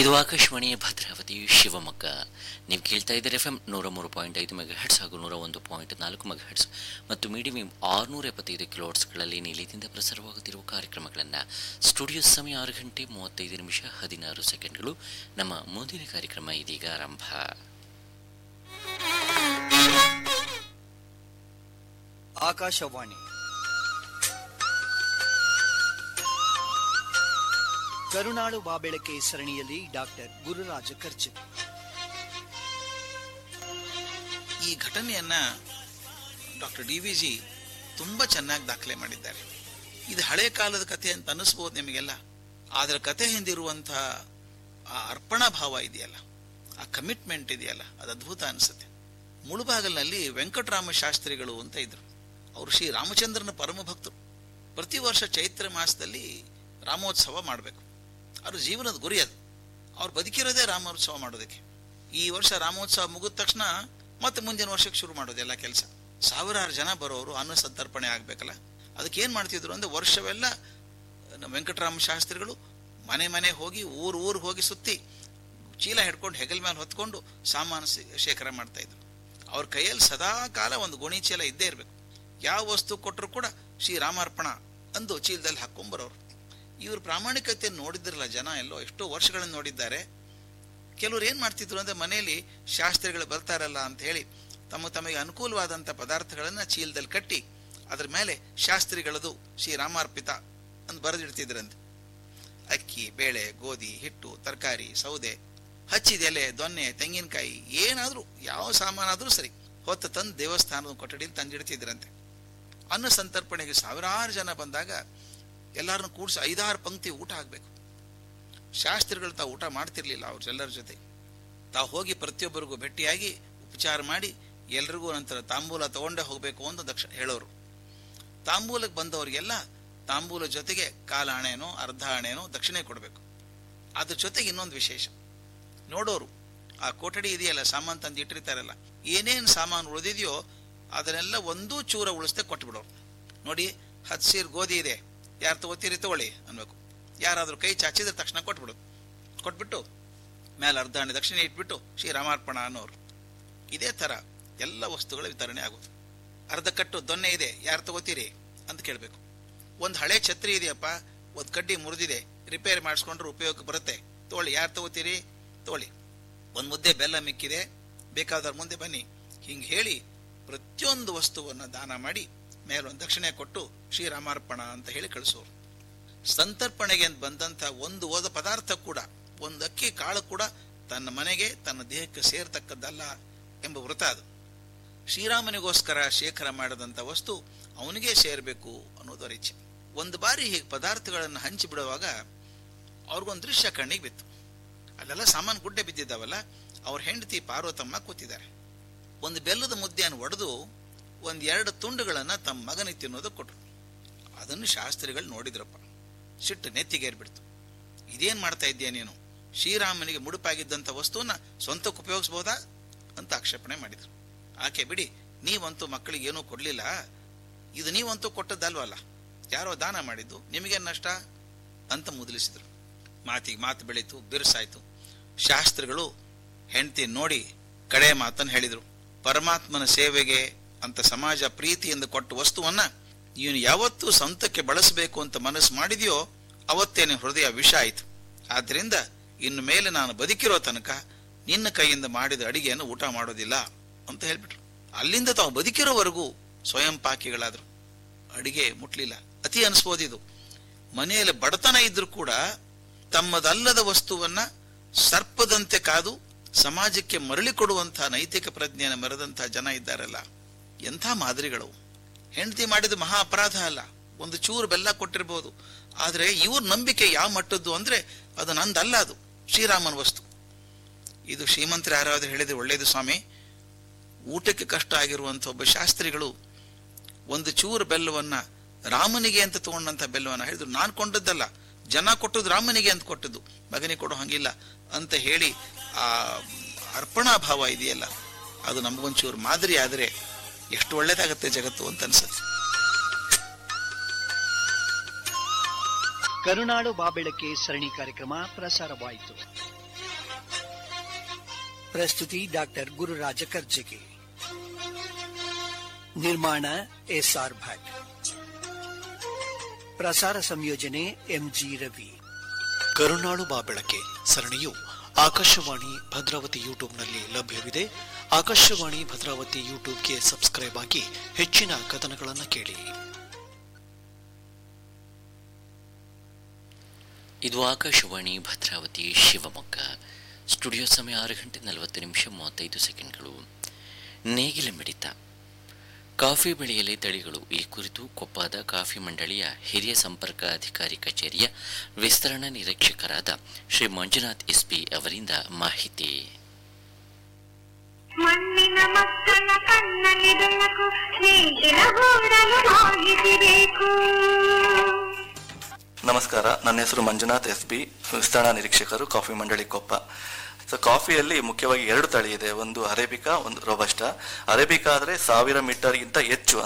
ಇದು ಆಕಾಶವಾಣಿಯ ಭದ್ರಾವತಿ ಶಿವಮೊಗ್ಗ ನೀವು ಕೇಳ್ತಾ ಇದ್ದೀರಿ ಎಫ್ ಎಂ ನೂರ ಮೂರು ಪಾಯಿಂಟ್ ಐದು ಮೆಗಾ ಹೆಡ್ಸ್ ಹಾಗೂ ನೂರ ಒಂದು ಪಾಯಿಂಟ್ ನಾಲ್ಕು ಮೆಗಾ ಹೆಡ್ಸ್ ಮತ್ತು ಮೀಡಿಯಂ ಆರುನೂರ ಎಪ್ಪತ್ತೈದು ಕಿಲೋಟ್ಸ್ಗಳಲ್ಲಿ ನಿಲಯದಿಂದ ಪ್ರಸಾರವಾಗುತ್ತಿರುವ ಕಾರ್ಯಕ್ರಮಗಳನ್ನು ಸ್ಟುಡಿಯೋ ಸಮಯ ಆರು ಗಂಟೆ ಮೂವತ್ತೈದು ನಿಮಿಷ ಹದಿನಾರು ಸೆಕೆಂಡ್ಗಳು ನಮ್ಮ ಮುಂದಿನ ಕಾರ್ಯಕ್ರಮ ಇದೀಗ ಆರಂಭ ಆಕಾಶವಾಣಿ ಕರುನಾಡು ಬಾಬೆಳಕೆ ಸರಣಿಯಲ್ಲಿ ಡಾಕ್ಟರ್ ಗುರುರಾಜ ಕರ್ಜಗಿ ಈ ಘಟನೆಯನ್ನ ಡಾಕ್ಟರ್ ಡಿ ವಿ ಜಿ ತುಂಬ ಚೆನ್ನಾಗಿ ದಾಖಲೆ ಮಾಡಿದ್ದಾರೆ ಇದು ಹಳೆ ಕಾಲದ ಕಥೆ ಅಂತ ಅನ್ನಿಸ್ಬೋದು ನಿಮಗೆಲ್ಲ ಆದರೆ ಕಥೆ ಹಿಂದಿರುವಂತಹ ಆ ಅರ್ಪಣಾ ಭಾವ ಇದೆಯಲ್ಲ ಆ ಕಮಿಟ್ಮೆಂಟ್ ಇದೆಯಲ್ಲ ಅದು ಅದ್ಭುತ ಅನಿಸುತ್ತೆ ಮುಳುಬಾಗಲ್ನಲ್ಲಿ ವೆಂಕಟರಾಮ ಶಾಸ್ತ್ರಿಗಳು ಅಂತ ಇದ್ರು ಅವರು ಶ್ರೀ ರಾಮಚಂದ್ರನ ಪರಮ ಭಕ್ತರು ಪ್ರತಿ ವರ್ಷ ಚೈತ್ರ ಮಾಸದಲ್ಲಿ ರಾಮೋತ್ಸವ ಮಾಡಬೇಕು ಅವ್ರ ಜೀವನದ ಗುರಿ ಅದು ಅವ್ರು ಬದುಕಿರೋದೇ ರಾಮೋತ್ಸವ ಮಾಡೋದಕ್ಕೆ ಈ ವರ್ಷ ರಾಮೋತ್ಸವ ಮುಗಿದ ತಕ್ಷಣ ಮತ್ತೆ ಮುಂದಿನ ವರ್ಷಕ್ಕೆ ಶುರು ಮಾಡೋದು ಎಲ್ಲ ಕೆಲಸ ಸಾವಿರಾರು ಜನ ಬರೋರು ಅನ್ನ ಸಂತರ್ಪಣೆ ಆಗ್ಬೇಕಲ್ಲ ಅದಕ್ಕೆ ಏನ್ ಮಾಡ್ತಿದ್ರು ಅಂದ್ರೆ ವರ್ಷವೆಲ್ಲ ನಮ್ಮ ವೆಂಕಟರಾಮ ಶಾಸ್ತ್ರಿಗಳು ಮನೆ ಮನೆ ಹೋಗಿ ಊರು ಊರು ಹೋಗಿ ಸುತ್ತಿ ಚೀಲ ಹಿಡ್ಕೊಂಡು ಹೆಗಲ್ ಮೇಲೆ ಹೊತ್ಕೊಂಡು ಸಾಮಾನು ಶೇ- ಶೇಖರ ಮಾಡ್ತಾ ಇದ್ರು ಅವ್ರ ಕೈಯಲ್ಲಿ ಸದಾ ಕಾಲ ಒಂದು ಗೋಣಿ ಚೀಲ ಇದ್ದೇ ಇರಬೇಕು ಯಾವ ವಸ್ತು ಕೊಟ್ಟರು ಕೂಡ ಶ್ರೀ ರಾಮಾರ್ಪಣ ಅಂದು ಚೀಲದಲ್ಲಿ ಹಾಕೊಂಡ್ಬರೋರು ಇವ್ರ ಪ್ರಾಮಾಣಿಕತೆಯನ್ನು ನೋಡಿದ್ರಲ್ಲ ಜನ ಎಲ್ಲೋ ಎಷ್ಟೋ ವರ್ಷಗಳನ್ನು ನೋಡಿದ್ದಾರೆ ಕೆಲವ್ರು ಏನ್ ಮಾಡ್ತಿದ್ರು ಅಂದ್ರೆ ಮನೆಯಲ್ಲಿ ಶಾಸ್ತ್ರಿಗಳು ಬರ್ತಾರಲ್ಲ ಅಂತ ಹೇಳಿ ತಮ್ಮ ತಮಗೆ ಅನುಕೂಲವಾದಂತ ಪದಾರ್ಥಗಳನ್ನ ಚೀಲದಲ್ಲಿ ಕಟ್ಟಿ ಅದ್ರ ಮೇಲೆ ಶಾಸ್ತ್ರಿಗಳದು ಶ್ರೀ ರಾಮಾರ್ಪಿತ ಅಂತ ಬರೆದಿಡ್ತಿದ್ರಂತೆ ಅಕ್ಕಿ ಬೇಳೆ ಗೋಧಿ ಹಿಟ್ಟು ತರಕಾರಿ ಸೌದೆ ಹಚ್ಚಿದ ಎಲೆ ದೊನ್ನೆ ತೆಂಗಿನಕಾಯಿ ಏನಾದ್ರೂ ಯಾವ ಸಾಮಾನಾದ್ರೂ ಸರಿ ಹೊತ್ತು ತಂದು ದೇವಸ್ಥಾನದ ಕೊಠಡಿಲಿ ತಂದಿಡ್ತಿದ್ರಂತೆ ಅನ್ನ ಸಂತರ್ಪಣೆಗೆ ಸಾವಿರಾರು ಜನ ಬಂದಾಗ ಎಲ್ಲರನ್ನು ಕೂಡಿಸಿ ಐದಾರು ಪಂಕ್ತಿ ಊಟ ಆಗ್ಬೇಕು ಶಾಸ್ತ್ರಿಗಳು ತಾವು ಊಟ ಮಾಡ್ತಿರ್ಲಿಲ್ಲ ಅವ್ರೆಲ್ಲರ ಜೊತೆ ತಾವು ಹೋಗಿ ಪ್ರತಿಯೊಬ್ಬರಿಗೂ ಭೇಟಿಯಾಗಿ ಉಪಚಾರ ಮಾಡಿ ಎಲ್ರಿಗೂ ನಂತರ ತಾಂಬೂಲ ತಗೊಂಡೇ ಹೋಗ್ಬೇಕು ಅಂತ ದಕ್ಷ ಹೇಳೋರು ತಾಂಬೂಲಕ್ಕೆ ಬಂದವರಿಗೆಲ್ಲ ತಾಂಬೂಲ ಜೊತೆಗೆ ಕಾಲ ಹಣೆನೋ ಅರ್ಧ ಹಣೆನೋ ದಕ್ಷಿಣೆ ಕೊಡಬೇಕು ಅದ್ರ ಜೊತೆಗೆ ಇನ್ನೊಂದು ವಿಶೇಷ ನೋಡೋರು ಆ ಕೊಠಡಿ ಇದೆಯಲ್ಲ ಸಾಮಾನು ತಂದು ಇಟ್ಟಿರ್ತಾರಲ್ಲ ಏನೇನು ಸಾಮಾನು ಉಳಿದಿದೆಯೋ ಅದನ್ನೆಲ್ಲ ಒಂದೂ ಚೂರ ಉಳಿಸ್ದೆ ಕೊಟ್ಬಿಡೋರು ನೋಡಿ ಹತ್ತು ಸೀರ್ ಗೋಧಿ ಇದೆ ಯಾರು ತಗೋತೀರಿ ತಗೊಳ್ಳಿ ಅನ್ಬೇಕು ಯಾರಾದ್ರೂ ಕೈ ಚಾಚಿದ್ರೆ ತಕ್ಷಣ ಕೊಟ್ಬಿಡೋದು ಕೊಟ್ಬಿಟ್ಟು ಮೇಲೆ ಅರ್ಧ ಹಣ್ಣು ದಕ್ಷಿಣೆ ಇಟ್ಬಿಟ್ಟು ಶ್ರೀರಾಮಾರ್ಪಣ ಅನ್ನೋರು ಇದೇ ತರ ಎಲ್ಲ ವಸ್ತುಗಳ ವಿತರಣೆ ಆಗೋದು ಅರ್ಧ ಕಟ್ಟು ದೊನ್ನೆ ಇದೆ ಯಾರು ತಗೋತೀರಿ ಅಂತ ಕೇಳಬೇಕು ಒಂದು ಹಳೆ ಛತ್ರಿ ಇದೆಯಪ್ಪ ಒಂದು ಕಡ್ಡಿ ಮುರಿದಿದೆ ರಿಪೇರಿ ಮಾಡಿಸ್ಕೊಂಡ್ರೆ ಉಪಯೋಗಕ್ಕೆ ಬರುತ್ತೆ ತಗೊಳ್ಳಿ ಯಾರು ತಗೋತೀರಿ ತಗೊಳ್ಳಿ ಒಂದು ಮುದ್ದೆ ಬೆಲ್ಲ ಮಿಕ್ಕಿದೆ ಬೇಕಾದವ್ರ ಮುಂದೆ ಬನ್ನಿ ಹಿಂಗೆ ಹೇಳಿ ಪ್ರತಿಯೊಂದು ವಸ್ತುವನ್ನ ದಾನ ಮಾಡಿ ಮೇಲೊಂದು ದಕ್ಷಿಣೆ ಕೊಟ್ಟು ಶ್ರೀರಾಮಾರ್ಪಣ ಅಂತ ಹೇಳಿ ಕಳಿಸೋರು ಸಂತರ್ಪಣೆಗೆ ಅಂತ ಬಂದಂತ ಒಂದು ಓದ ಪದಾರ್ಥ ಕೂಡ ಒಂದು ಅಕ್ಕಿ ಕಾಳು ಕೂಡ ತನ್ನ ಮನೆಗೆ ತನ್ನ ದೇಹಕ್ಕೆ ಸೇರ್ತಕ್ಕದ್ದಲ್ಲ ಎಂಬ ವೃತ ಅದು ಶ್ರೀರಾಮನಿಗೋಸ್ಕರ ಶೇಖರ ಮಾಡದಂತ ವಸ್ತು ಅವನಿಗೆ ಸೇರಬೇಕು ಅನ್ನೋದರ ಇಚ್ಛೆ ಒಂದು ಬಾರಿ ಹೀಗೆ ಪದಾರ್ಥಗಳನ್ನು ಹಂಚಿ ಬಿಡುವಾಗ ಅವ್ರಿಗೊಂದು ದೃಶ್ಯ ಕಣ್ಣಿಗೆ ಬಿತ್ತು ಅಲ್ಲೆಲ್ಲ ಸಾಮಾನು ಗುಡ್ಡೆ ಬಿದ್ದಿದ್ದಾವಲ್ಲ ಅವ್ರ ಹೆಂಡತಿ ಪಾರ್ವತಮ್ಮ ಕೂತಿದ್ದಾರೆ ಒಂದು ಬೆಲ್ಲದ ಮುದ್ದೆಯನ್ನು ಒಡೆದು ಒಂದ್ ಎರಡು ತುಂಡುಗಳನ್ನ ತಮ್ಮ ಮಗನಿಗೆ ತಿನ್ನೋದಕ್ಕೆ ಕೊಟ್ರು ಅದನ್ನು ಶಾಸ್ತ್ರಿಗಳು ನೋಡಿದ್ರಪ್ಪ ಸಿಟ್ಟು ನೆತ್ತಿಗೇರ್ಬಿಡ್ತು ಇದೇನ್ ಮಾಡ್ತಾ ಇದ್ದೀಯ ನೀನು ಶ್ರೀರಾಮನಿಗೆ ಮುಡುಪಾಗಿದ್ದಂಥ ವಸ್ತುವನ್ನ ಸ್ವಂತಕ್ಕೆ ಉಪಯೋಗಿಸ್ಬೋದಾ ಅಂತ ಆಕ್ಷೇಪಣೆ ಮಾಡಿದ್ರು ಆಕೆ ಬಿಡಿ ನೀವಂತೂ ಮಕ್ಕಳಿಗೆ ಏನೂ ಕೊಡ್ಲಿಲ್ಲ ಇದು ನೀವಂತೂ ಕೊಟ್ಟದ್ದಲ್ವಲ್ಲ ಯಾರೋ ದಾನ ಮಾಡಿದ್ದು ನಿಮಗೇನ್ ನಷ್ಟ ಅಂತ ಮುದಲಿಸಿದ್ರು ಮಾತಿಗೆ ಮಾತು ಬೆಳೀತು ಬಿರುಸಾಯ್ತು ಶಾಸ್ತ್ರಿಗಳು ಹೆಂಡತಿ ನೋಡಿ ಕಡೆ ಮಾತನ್ನು ಹೇಳಿದ್ರು ಪರಮಾತ್ಮನ ಸೇವೆಗೆ ಅಂತ ಸಮಾಜ ಪ್ರೀತಿಯಿಂದ ಕೊಟ್ಟ ವಸ್ತುವನ್ನ ನೀನು ಯಾವತ್ತೂ ಸ್ವಂತಕ್ಕೆ ಬಳಸಬೇಕು ಅಂತ ಮನಸ್ಸು ಮಾಡಿದ್ಯೋ ಅವತ್ತೇನೆ ಹೃದಯ ವಿಷ ಆಯಿತು ಆದ್ರಿಂದ ಇನ್ನು ಮೇಲೆ ನಾನು ಬದುಕಿರೋ ತನಕ ನಿನ್ನ ಕೈಯಿಂದ ಮಾಡಿದ ಅಡಿಗೆಯನ್ನು ಊಟ ಮಾಡೋದಿಲ್ಲ ಅಂತ ಹೇಳ್ಬಿಟ್ರು ಅಲ್ಲಿಂದ ತಾವು ಬದುಕಿರೋವರೆಗೂ ಸ್ವಯಂ ಪಾಕಿಗಳಾದ್ರು ಅಡಿಗೆ ಮುಟ್ಲಿಲ್ಲ ಅತಿ ಅನಿಸ್ಬೋದಿದು ಮನೆಯಲ್ಲಿ ಬಡತನ ಇದ್ರೂ ಕೂಡ ತಮ್ಮದಲ್ಲದ ವಸ್ತುವನ್ನ ಸರ್ಪದಂತೆ ಕಾದು ಸಮಾಜಕ್ಕೆ ಮರಳಿ ಕೊಡುವಂತಹ ನೈತಿಕ ಪ್ರಜ್ಞೆಯನ್ನು ಮೆರೆದಂತಹ ಜನ ಇದ್ದಾರಲ್ಲ ಎಂಥ ಮಾದರಿಗಳು ಹೆಂಡತಿ ಮಾಡಿದ ಮಹಾ ಅಪರಾಧ ಅಲ್ಲ ಒಂದು ಚೂರು ಬೆಲ್ಲ ಕೊಟ್ಟಿರ್ಬೋದು ಆದ್ರೆ ಇವ್ರ ನಂಬಿಕೆ ಯಾವ ಮಟ್ಟದ್ದು ಅಂದ್ರೆ ಅದು ನಂದಲ್ಲ ಅದು ಶ್ರೀರಾಮನ ವಸ್ತು ಇದು ಶ್ರೀಮಂತರ ಯಾರಾದ್ರೂ ಹೇಳಿದ್ರೆ ಒಳ್ಳೇದು ಸ್ವಾಮಿ ಊಟಕ್ಕೆ ಕಷ್ಟ ಆಗಿರುವಂತ ಒಬ್ಬ ಶಾಸ್ತ್ರಿಗಳು ಒಂದು ಚೂರು ಬೆಲ್ಲವನ್ನ ರಾಮನಿಗೆ ಅಂತ ತಗೊಂಡಂತ ಬೆಲ್ಲವನ್ನ ಹೇಳಿದ್ರು ನಾನು ಕೊಂಡದ್ದಲ್ಲ ಜನ ಕೊಟ್ಟದ್ದು ರಾಮನಿಗೆ ಅಂತ ಕೊಟ್ಟದ್ದು ಮಗನಿಗೆ ಕೊಡೋ ಹಂಗಿಲ್ಲ ಅಂತ ಹೇಳಿ ಆ ಅರ್ಪಣಾ ಭಾವ ಇದೆಯಲ್ಲ ಅದು ನಮಗೊಂಚೂರು ಮಾದರಿ ಆದ್ರೆ ಎಷ್ಟು ಒಳ್ಳೇದಾಗತ್ತೆ ಜಗತ್ತು ಅಂತ ಅನ್ಸುತ್ತೆ ಕರುನಾಡು ಬಾಬೆಳಕೆ ಸರಣಿ ಕಾರ್ಯಕ್ರಮ ಪ್ರಸಾರವಾಯಿತು ಪ್ರಸ್ತುತಿ ಡಾಕ್ಟರ್ ಗುರುರಾಜ ಕರ್ಜಗಿ ನಿರ್ಮಾಣ ಎಸ್ಆರ್ ಭಟ್ ಪ್ರಸಾರ ಸಂಯೋಜನೆ ಎಂಜಿ ರವಿ ಕರುನಾಳು ಬಾ ಬೆಳಕೆ ಸರಣಿಯು ಆಕಾಶವಾಣಿ ಭದ್ರಾವತಿ ಯೂಟ್ಯೂಬ್ನಲ್ಲಿ ಲಭ್ಯವಿದೆ ಆಕಾಶವಾಣಿ ಭದ್ರಾವತಿ ಯೂಟ್ಯೂಬ್ಗೆ ಸಬ್ಸ್ಕ್ರೈಬ್ ಆಗಿ ಹೆಚ್ಚಿನ ಕಥನಗಳನ್ನು ಕೇಳಿ ಇದು ಆಕಾಶವಾಣಿ ಭದ್ರಾವತಿ ಶಿವಮೊಗ್ಗ ಸ್ಟುಡಿಯೋ ಸಮಯ ಆರು ಗಂಟೆ ನಲವತ್ತು ನಿಮಿಷ ಮೂವತ್ತೈದು ಸೆಕೆಂಡ್ಗಳು ನೇಗಿಲ ಮಿಡಿತ ಕಾಫಿ ಬೆಳೆಯಲಿ ತಳಿಗಳು ಈ ಕುರಿತು ಕೊಪ್ಪದ ಕಾಫಿ ಮಂಡಳಿಯ ಹಿರಿಯ ಸಂಪರ್ಕ ಅಧಿಕಾರಿ ಕಚೇರಿಯ ವಿಸ್ತರಣಾ ನಿರೀಕ್ಷಕರಾದ ಶ್ರೀ ಮಂಜುನಾಥ್ ಎಸ್ಪಿ ಅವರಿಂದ ಮಾಹಿತಿ ಮಣ್ಣಿನ ಮಕ್ಕಳ ಕಣ್ಣಲ್ಲಿ ಬೆಳಕು ನೇಗಿಲ ಗೂಡಲು ಮಾಹಿತಿ ಬೇಕು ನಮಸ್ಕಾರ ನನ್ನ ಹೆಸರು ಮಂಜುನಾಥ್ ಎಸ್ ಬಿ ವಿಸ್ತರಣಾ ನಿರೀಕ್ಷಕರು ಕಾಫಿ ಮಂಡಳಿ ಕೊಪ್ಪ ಸೊ ಕಾಫಿಯಲ್ಲಿ ಮುಖ್ಯವಾಗಿ ಎರಡು ತಳಿ ಇದೆ ಒಂದು ಅರೇಬಿಕಾ ಒಂದು ರೋಬಸ್ಟಾ ಅರೇಬಿಕಾ ಆದರೆ ಸಾವಿರ ಮೀಟರ್ಗಿಂತ ಹೆಚ್ಚು